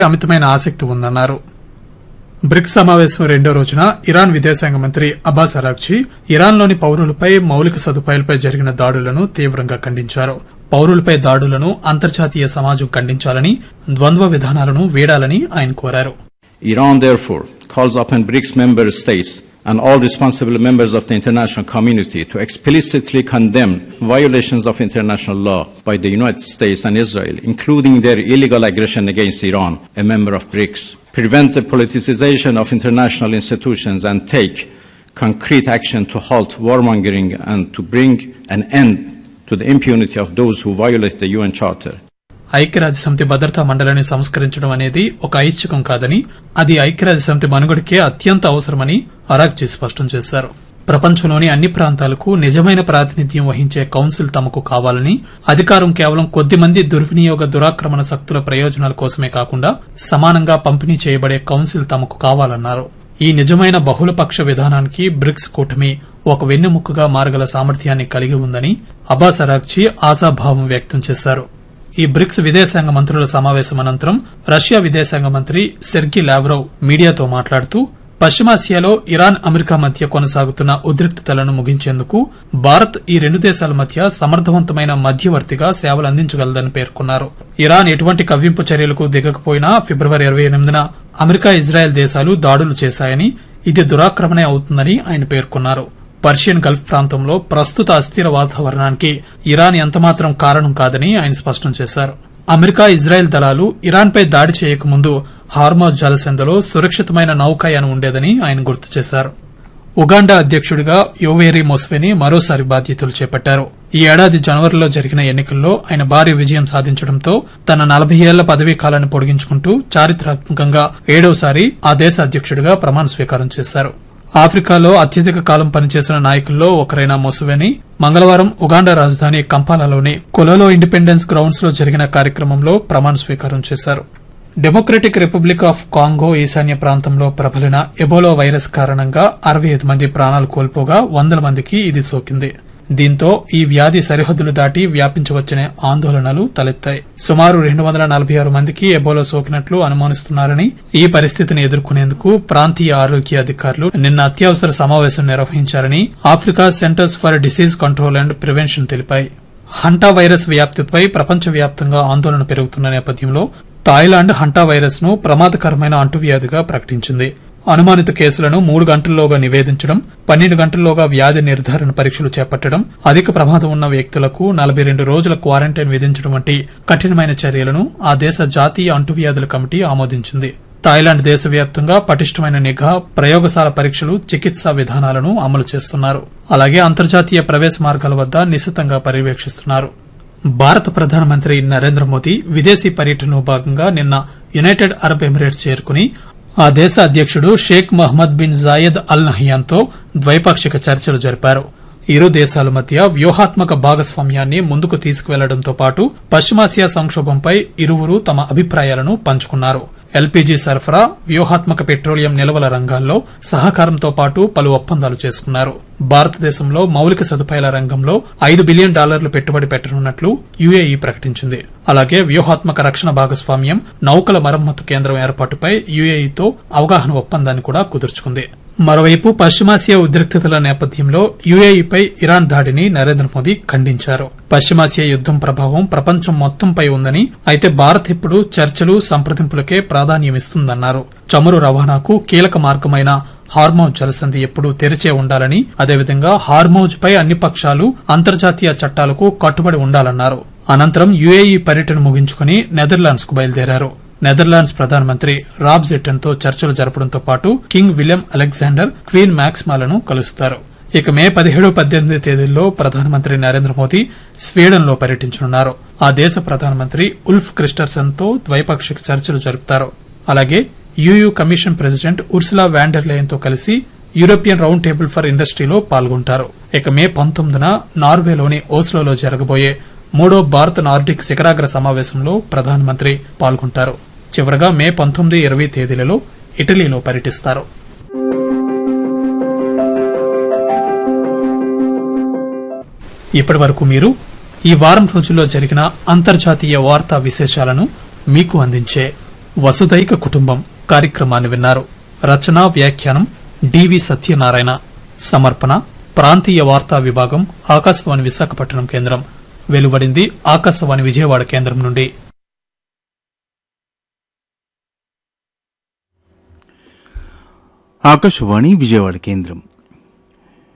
అమితమైన ఆసక్తి ఉందన్నారు బ్రిక్స్ సమావేశం రెండో రోజున ఇరాన్ విదేశాంగ మంత్రి అబ్బాస్ అరాక్చి ఇరాన్లోని పౌరులపై మౌలిక సదుపాయాలపై జరిగిన దాడులను తీవ్రంగా ఖండించారు పౌరులపై దాడులను అంతర్జాతీయ సమాజం ఖండించాలని ద్వంద్వ విధానాలను వీడాలని ఆయన కోరారు Iran, therefore, calls upon BRICS member states and all responsible members of the international community to explicitly condemn violations of international law by the United States and Israel, including their illegal aggression against Iran, a member of BRICS, prevent the politicization of international institutions, and take concrete action to halt warmongering and to bring an end to the impunity of those who violate the UN Charter. ఐక్యరాజ్య సమితి భద్రతా మండలిని సంస్కరించడం అనేది ఒక ఐచ్ఛికం కాదని అది ఐక్యరాజ్య సమితి మనుగడకే అత్యంత అవసరమని అరాక్జీ స్పష్టం చేశారు ప్రపంచంలోని అన్ని ప్రాంతాలకు నిజమైన ప్రాతినిధ్యం వహించే కౌన్సిల్ తమకు కావాలని అధికారం కేవలం కొద్ది మంది దుర్వినియోగ దురాక్రమణ శక్తుల ప్రయోజనాల కోసమే కాకుండా సమానంగా పంపిణీ చేయబడే కౌన్సిల్ తమకు కావాలన్నారు ఈ నిజమైన బహుళపక్ష విధానానికి బ్రిక్స్ కూటమి ఒక వెన్నెముకగా మారగల సామర్థ్యాన్ని కలిగి ఉందని అబ్బాస్ అరాక్జీ ఆశాభావం వ్యక్తం చేశారు ఈ బ్రిక్స్ విదేశాంగ మంత్రుల సమావేశం అనంతరం రష్యా విదేశాంగ మంత్రి సెర్గి లావ్రోవ్ మీడియాతో మాట్లాడుతూ పశ్చిమాసియాలో ఇరాన్ అమెరికా మధ్య కొనసాగుతున్న ఉద్రిక్తతలను ముగించేందుకు భారత్ ఈ రెండు దేశాల మధ్య సమర్థవంతమైన మధ్యవర్తిగా సేవలు అందించగలదని పేర్కొన్నారు ఇరాన్ ఎటువంటి కవ్వింపు చర్యలకు దిగకపోయినా ఫిబ్రవరి ఇరవై ఎనిమిదిన అమెరికా ఇజ్రాయెల్ దేశాలు దాడులు చేశాయని ఇది దురాక్రమణే అవుతుందని ఆయన పేర్కొన్నారు పర్షియన్ గల్ఫ్ ప్రాంతంలో ప్రస్తుత అస్థిర వాతావరణానికి ఇరాన్ ఎంతమాత్రం కారణం కాదని ఆయన స్పష్టం చేశారు అమెరికా ఇజ్రాయెల్ దళాలు ఇరాన్పై దాడి చేయకముందు హార్మోజ్ జలసంధిలో సురక్షితమైన నౌకాయానం ఉండేదని ఆయన గుర్తు చేశారు ఉగాండా అధ్యక్షుడిగా యోవేరి మొస్వెని మరోసారి బాధ్యతలు చేపట్టారు ఈ ఏడాది జనవరిలో జరిగిన ఎన్నికల్లో ఆయన భారీ విజయం సాధించడంతో తన నలభై ఏళ్ల పదవీ కాలాన్ని పొడిగించుకుంటూ చారిత్రాత్మకంగా ఏడోసారి ఆ దేశ అధ్యక్షుడిగా ప్రమాణ స్వీకారం చేశారు ఆఫ్రికాలో అత్యధిక కాలం పనిచేసిన నాయకుల్లో ఒకరైన మొసువెని మంగళవారం ఉగాండా రాజధాని కంపాలాలోని కొలోలో ఇండిపెండెన్స్ గ్రౌండ్స్ లో జరిగిన కార్యక్రమంలో ప్రమాణ స్వీకారం చేశారు డెమోక్రటిక్ రిపబ్లిక్ ఆఫ్ కాంగో ఈశాన్య ప్రాంతంలో ప్రబలిన ఎబోలో వైరస్ కారణంగా అరవై ఐదు మంది ప్రాణాలు కోల్పోగా వందల మందికి ఇది సోకింది దీంతో ఈ వ్యాధి సరిహద్దులు దాటి వ్యాపించవచ్చనే ఆందోళనలు తలెత్తాయి సుమారు రెండు వందల నలభై ఆరు మందికి ఎబోలో సోకినట్లు అనుమానిస్తున్నారని ఈ పరిస్థితిని ఎదుర్కొనేందుకు ప్రాంతీయ ఆరోగ్య అధికారులు నిన్న అత్యవసర సమావేశం నిర్వహించారని Africa Centres for Disease Control and Prevention తెలిపాయి హంటా వైరస్ వ్యాప్తిపై ప్రపంచవ్యాప్తంగా ఆందోళన పెరుగుతున్న నేపథ్యంలో థాయిలాండ్ హంటా వైరస్ ను ప్రమాదకరమైన అంటువ్యాధిగా ప్రకటించింది అనుమానిత కేసులను మూడు గంటల్లోగా నివేదించడం పన్నెండు గంటల్లోగా వ్యాధి నిర్ధారణ పరీక్షలు చేపట్టడం అధిక ప్రమాదం ఉన్న వ్యక్తులకు నలభై రెండు రోజుల క్వారంటైన్ విధించడం వంటి కఠినమైన చర్యలను ఆ దేశ జాతీయ అంటువ్యాధుల కమిటీ ఆమోదించింది థాయిలాండ్ దేశవ్యాప్తంగా పటిష్టమైన నిఘా ప్రయోగశాల పరీక్షలు చికిత్సా విధానాలను అమలు చేస్తున్నారు అలాగే అంతర్జాతీయ ప్రవేశ మార్గాల వద్ద నిశితంగా పర్యవేక్షిస్తున్నారు భారత ప్రధానమంత్రి నరేంద్ర మోదీ విదేశీ పర్యటనలో భాగంగా నిన్న యునైటెడ్ అరబ్ ఎమిరేట్స్ చేరుకుని ఆ దేశ అధ్యక్షుడు Sheikh Mohamed bin Zayed Al నహియాన్తో ద్వైపాక్షిక చర్చలు జరిపారు ఇరు దేశాల మధ్య వ్యూహాత్మక భాగస్వామ్యాన్ని ముందుకు తీసుకువెళ్లడంతో పాటు పశ్చిమాసియా సంక్షోభంపై ఇరువురు తమ అభిప్రాయాలను పంచుకున్నారు ఎల్పీజీ సరఫరా వ్యూహాత్మక పెట్రోలియం నిల్వల రంగాల్లో సహకారంతో పాటు పలు ఒప్పందాలు చేసుకున్నారు భారతదేశంలో మౌలిక సదుపాయాల రంగంలో ఐదు బిలియన్ డాలర్లు పెట్టుబడి పెట్టనున్నట్లు యుఏఈ ప్రకటించింది అలాగే వ్యూహాత్మక రక్షణ భాగస్వామ్యం నౌకల మరమ్మతు కేంద్రం ఏర్పాటుపై యుఏఈతో అవగాహన ఒప్పందాన్ని కూడా కుదుర్చుకుంది మరోవైపు పశ్చిమాసియా ఉద్రిక్తతల నేపథ్యంలో యుఏఈపై ఇరాన్ దాడిని నరేంద్ర మోదీ ఖండించారు పశ్చిమాసియా యుద్దం ప్రభావం ప్రపంచం మొత్తంపై ఉందని అయితే భారత్ ఇప్పుడు చర్చలు సంప్రదింపులకే ప్రాధాన్యమిస్తుందన్నారు చమురు రవాణాకు కీలక మార్గమైన హార్మోజ్ జలసంధి ఎప్పుడూ తెరిచే ఉండాలని అదేవిధంగా హార్మోజ్ పై అన్ని పక్షాలు అంతర్జాతీయ చట్టాలకు కట్టుబడి ఉండాలన్నారు అనంతరం యుఏఈ పర్యటన ముగించుకుని నెదర్లాండ్స్ కు బయలుదేరారు నెదర్లాండ్స్ ప్రధానమంత్రి రాబ్ జెట్టన్తో చర్చలు జరపడంతో పాటు కింగ్ విలియం అలెగ్జాండర్ క్వీన్ మ్యాక్స్మాలను కలుస్తారు ఇక మే పదిహేడు పద్దెనిమిది తేదీల్లో ప్రధానమంత్రి నరేంద్ర మోదీ స్వీడన్ లో పర్యటించనున్నారు ఆ దేశ ప్రధానమంత్రి ఉల్ఫ్ క్రిస్టర్సన్ తో ద్వైపాక్షిక చర్చలు జరుపుతారు అలాగే EU Commission President Ursula von der Leyen తో కలిసి యూరోపియన్ రౌండ్ టేబుల్ ఫర్ ఇండస్ట్రీలో పాల్గొంటారు ఇక మే పంతొమ్మిదిన నార్వేలోని ఓస్లోలో జరగబోయే మూడో భారత్ నార్డిక్ శిఖరాగ్ర సమావేశంలో ప్రధానమంత్రి పాల్గొంటారు చివరగా మే పంతొమ్మిది ఇరవై తేదీలలో ఇటలీలో పర్యటిస్తారు ఇప్పటి వరకు మీరు ఈ వారం రోజుల్లో జరిగిన అంతర్జాతీయ వార్తా విశేషాలను మీకు అందించే వసుదైక కుటుంబం కార్యక్రమాన్ని విన్నారు రచన వ్యాఖ్యానం డివి సత్యనారాయణ సమర్పణ ప్రాంతీయ వార్తా విభాగం ఆకాశవాణి విశాఖపట్నం కేంద్రం వెలువడింది ఆకాశవాణి విజయవాడ కేంద్రం నుండి ఆకాశవాణి విజయవాడ కేంద్రం